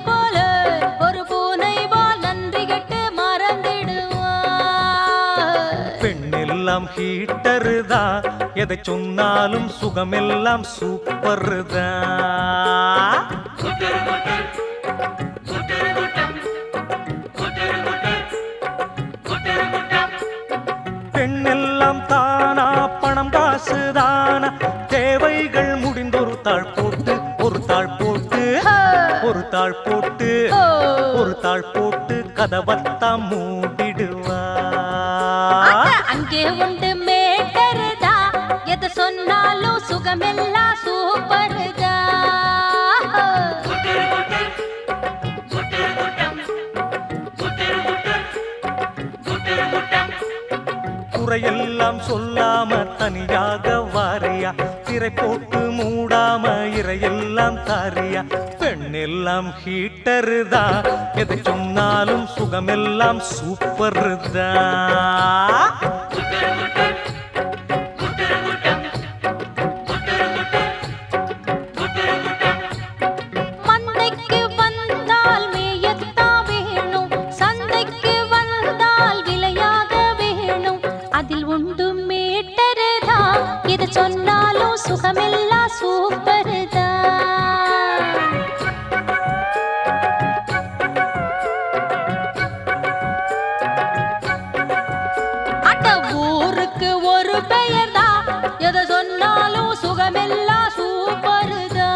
போல ஒரு பூனை போல் நன்றி கெட்டு மறந்திடுவா பெண்ணெல்லாம் ஹீட்டரு தான் எதை சொன்னாலும் சுகமெல்லாம் சூப்பர் தான் பெண்ணெல்லாம் தானா பணம் காசு தானா தேவைகள் முடிந்தொரு தாள் போட்டு ஒரு தாள் போட்டு ஒரு தாள் போட்டு ஓ. ஒரு தாள் போட்டு கதவத்தாம் மூடிடுவா அட, அங்கே உண்டு மேட்டருதா எது சொன்னாலும் சுகமெல்லாம் சூப்பருதா குறையெல்லாம் சொல்லாம தனியாக வாரியா திரை போட்டு மூடாம இறையெல்லாம் தாரியா பெண்ணெல்லாம் ஹீட்டரு தான் எதை சொன்னாலும் சுகமெல்லாம் சூப்பர் தான் மந்தைக்கு வந்தால் மேயத்தான் வேணும் சந்தைக்கு வந்தால் விலையாக வேணும் அதில் உண்டு மேட்டருதா எது சொன்னாலும் சுகமெல்லாம் சூப்பருதா அட ஊருக்கு ஒரு பெயர்தா எதை சொன்னாலும் சுகமெல்லாம் சூப்பருதா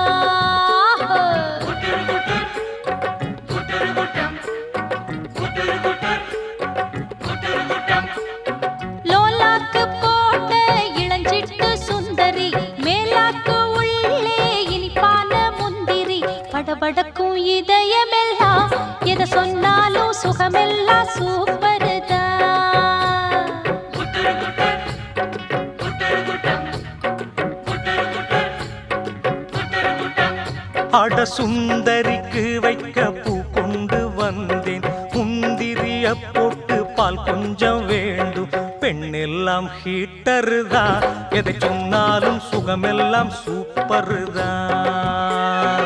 லோலாக்கு போட்ட இளஞ்சிட்டு சுந்தரி மேலாக்கு உள்ளே இனிப்பான முந்திரி படபடக்கும் இதயமெல்லாம் எதை சொன்னாலும் சுகமெல்லாம் சூப்பருதா அட சுந்தரிக்கு வைக்க பூ கொண்டு வந்தேன் முந்திரிய போட்டு பால் கொஞ்சம் வேண்டும் பெண்ணெல்லாம் ஹீட்டரு தான் எதை சொன்னாலும் சுகமெல்லாம் சூப்பர் தான்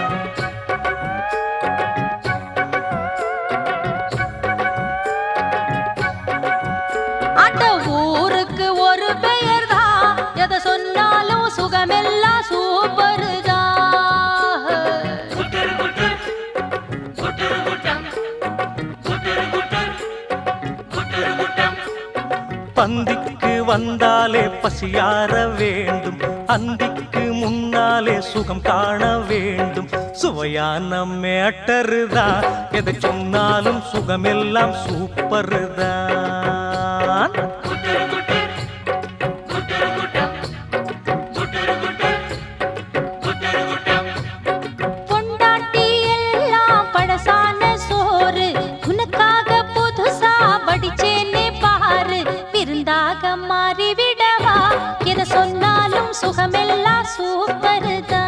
அட ஊருக்கு ஒரு பெயர்தா எதை சொன்னாலும் சுகமெல்லாம் சூப்பருதா பந்திக்கு வந்தாலே பசியார வேண்டும் அந்திக்கு முன்னாலே சுகம் காண வேண்டும் சுவையான மேட்டரு தான் எதை சொன்னாலும் சுகமெல்லாம் சூப்பர் தான் பொண்டாட்டி எல்லாம் பழசான சோறு உனக்காக புதுசா வடிச்சேனே பாரு விருந்தாக மாறிவிடவா எதை சொன்னாலும் சுகமெல்லாம் சூப்பருதா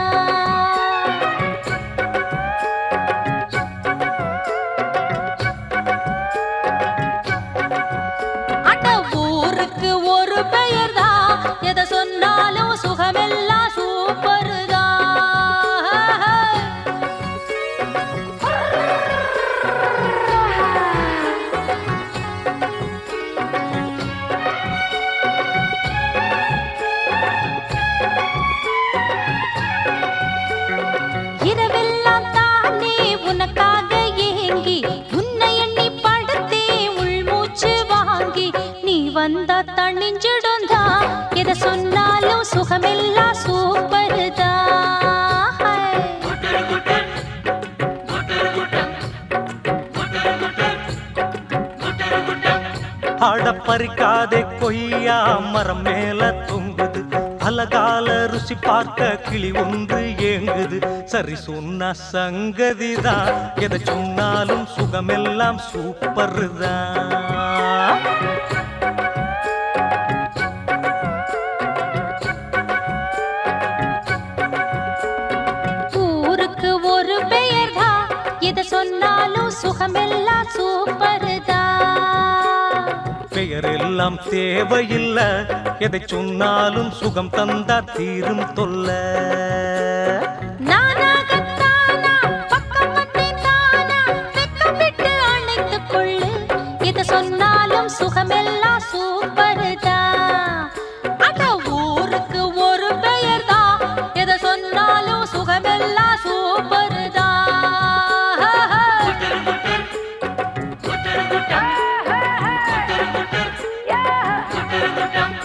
அட ஊருக்கு ஒரு பெயர்தா எதை சொன்னாலும் சுகமெல்லாம் சூப்பருதா இரவெல்லாம் தானே உனக்காக ஏங்கி உன்னை எண்ணி படுத்தே உள்மூச்சு வாங்கி நீ வந்தா தணிஞ்சிடும் தான் எதை சொன்னாலும் சுகமெல்லாம் சூப்பருதா அட பறிக்காதே கொய்யா மரம் மேல தொங்குது அலகால ருசி பார்க்க கிளி ஒன்று ஏங்குது சரி சொன்ன சங்கதிதான் எதை சொன்னாலும் சுகமெல்லாம் சூப்பர் தான் ஊருக்கு ஒரு பெயர்தா எதை சொன்னாலும் சுகமெல்லாம் சூப்பருதா பெயரெல்லாம் தேவையில்ல எதை சொன்னாலும் சுகம் தந்தா தீரும் தொல்ல நானாகத்தானா பக்கம் வந்தேன் தானா எது சொன்னாலும் சுகமெல்லாம் சூப்பர் தான் அட ஊருக்கு ஒரு பெயர் தான் எதை சொன்னாலும் சுகமெல்லாம் சூப்பர் தான் குட்டர் குட்டம் குட்டர் குட்டம் குட்டர் குட்டம்